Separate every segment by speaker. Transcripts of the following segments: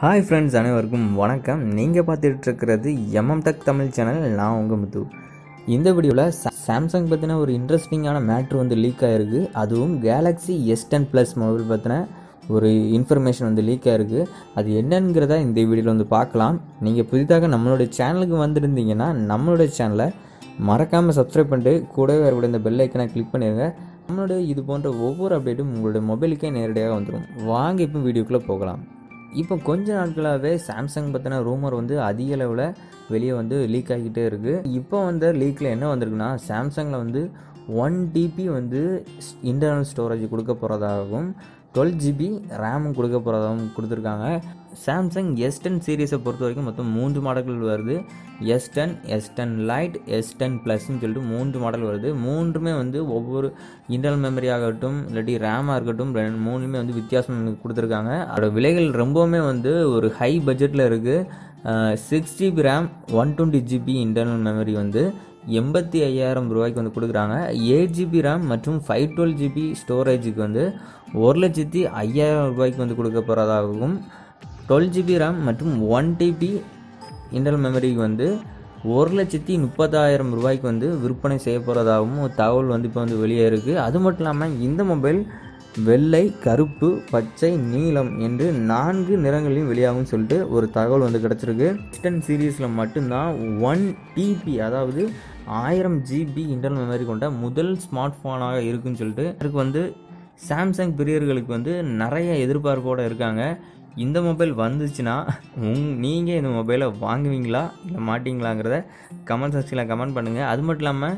Speaker 1: hi friends அனைவருக்கும் வணக்கம் நீங்கள் பார்த்துட்டு இருக்கிறது எம்எம் டெக் தமிழ் சேனல் நான் உங்கள் முத்து இந்த வீடியோவில் சாம்சங் பற்றின ஒரு இன்ட்ரெஸ்டிங்கான மேட்ரு வந்து லீக் ஆகிருக்கு அதுவும் Galaxy S ten plus mobile பற்றின ஒரு இன்ஃபர்மேஷன் வந்து லீக் ஆகிருக்கு அது என்னங்கிறத இந்த வீடியோவில் வந்து பார்க்கலாம் நீங்கள் புதிதாக நம்மளுடைய சேனலுக்கு வந்திருந்தீங்கன்னா நம்மளுடைய சேனலை மறக்காமல் சப்ஸ்கிரைப் பண்ணிட்டு கூடவே வரக்கூடிய இந்த பெல் ஐக்கனை கிளிக் பண்ணிடுங்க நம்மளுடைய இது போன்ற ஒவ்வொரு அப்டேட்டும் உங்களுடைய மொபைலுக்கே நேரடியாக வந்துடும் வாங்க இப்போ வீடியோக்குள்ளே போகலாம் இப்போ கொஞ்ச நாட்களாகவே சாம்சங் பற்றின ரூமர் வந்து அதிக அளவில் வெளியே வந்து லீக் ஆகிக்கிட்டே இருக்குது இப்போ வந்த லீக்கில் என்ன வந்திருக்குன்னா சாம்சங்கில் வந்து ஒன் டிபி வந்து இன்டர்னல் ஸ்டோரேஜ் கொடுக்க போகிறதாகவும் டுவெல் ஜிபி ரேமும் கொடுக்க போகிறதாகவும் கொடுத்துருக்காங்க சாம்சங் எஸ் டென் சீரீஸை பொறுத்த வரைக்கும் மொத்தம் மூன்று மாடல்கள் வருது S ten S ten lite S ten ப்ளஸ்ன்னு சொல்லிட்டு மூன்று மாடல் வருது மூன்றுமே வந்து ஒவ்வொரு இன்டர்னல் மெமரி ஆகட்டும் இல்லாட்டி ரேமாக இருக்கட்டும் ரெண்டு மூணுமே வந்து வித்தியாசம் கொடுத்துருக்காங்க அதோட விலைகள் ரொம்பவுமே வந்து ஒரு ஹை பட்ஜெட்டில் இருக்குது six GB RAM one twenty GB internal memory வந்து எண்பத்தி ஐயாயிரம் ரூபாய்க்கு வந்து கொடுக்குறாங்க எயிட் ஜிபி ரேம் மற்றும் ஃபைவ் டுவெல் ஜிபி ஸ்டோரேஜுக்கு வந்து ஒரு லட்சத்தி ஐயாயிரம் ரூபாய்க்கு வந்து கொடுக்க போகிறதாகவும் டுவெல் ஜிபி ரேம் மற்றும் ஒன் டிபி இன்டர்னல் மெமரிக்கு வந்து ஒரு லட்சத்தி முப்பதாயிரம் ரூபாய்க்கு வந்து விற்பனை செய்ய போகிறதாகவும் ஒரு தகவல் வந்து இப்போ வந்து வெளியே இருக்குது அது மட்டும் இல்லாமல் இந்த மொபைல் வெள்ளை கருப்பு பச்சை நீலம் என்று நான்கு நிறங்களையும் வெளியாகும் சொல்லிட்டு ஒரு தகவல் வந்து கிடச்சிருக்கு டென் சீரீஸில் மட்டும்தான் ஒன் டிபி அதாவது ஆயிரம் ஜிபி இன்டர்னல் மெமரி கொண்ட முதல் ஸ்மார்ட் ஃபோனாக இருக்குன்னு சொல்லிட்டு அதுக்கு வந்து சாம்சங் பிரியர்களுக்கு வந்து நிறைய எதிர்பார்ப்போடு இருக்காங்க இந்த மொபைல் வந்துச்சுன்னா உங் நீங்கள் இந்த மொபைலை வாங்குவீங்களா இல்லை மாட்டிங்களாங்கிறத கமெண்ட் செக்ஷனில் கமெண்ட் பண்ணுங்கள் அது மட்டும் இல்லாமல்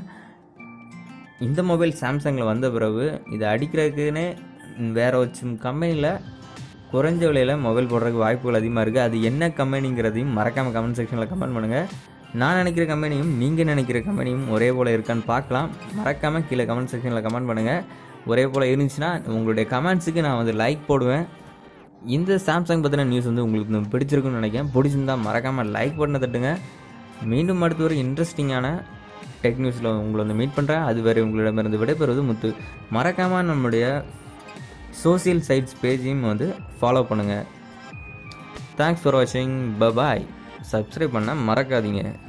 Speaker 1: இந்த மொபைல் சாம்சங்கில் வந்த பிறகு இதை அடிக்கிறதுக்குன்னே வேறு வச்சும் கம்பெனியில் குறைஞ்ச விலையில் மொபைல் போடுறதுக்கு வாய்ப்புகள் அதிகமாக இருக்குது அது என்ன கம்பெனிங்கிறதையும் மறக்காமல் கமெண்ட் செக்ஷனில் கமெண்ட் பண்ணுங்கள் நான் நினைக்கிற கம்பெனியும் நீங்கள் நினைக்கிற கம்பெனியும் ஒரே போல் இருக்கான்னு பார்க்கலாம் மறக்காமல் கீழே கமெண்ட் செக்ஷனில் கமெண்ட் பண்ணுங்கள் ஒரே போல் இருந்துச்சுன்னா உங்களுடைய கமெண்ட்ஸுக்கு நான் வந்து லைக் போடுவேன் இந்த சாம்சங் பற்றின நியூஸ் வந்து உங்களுக்கு பிடிச்சிருக்குன்னு நினைக்கிறேன் பிடிச்சிருந்தா மறக்காமல் லைக் பட்டனை தட்டுங்க மீண்டும் அடுத்த ஒரு இன்ட்ரெஸ்டிங்கான டெக் நியூஸில் உங்களை வந்து மீட் பண்ணுறேன் அதுவரை உங்களிடமிருந்து விடைபெறுவது முத்து மறக்காமல் நம்முடைய சோசியல் சைட்ஸ் பேஜையும் வந்து ஃபாலோ பண்ணுங்கள் தேங்க்ஸ் ஃபார் வாட்சிங் பபாய் சப்ஸ்கிரைப் பண்ண மறக்காதீங்க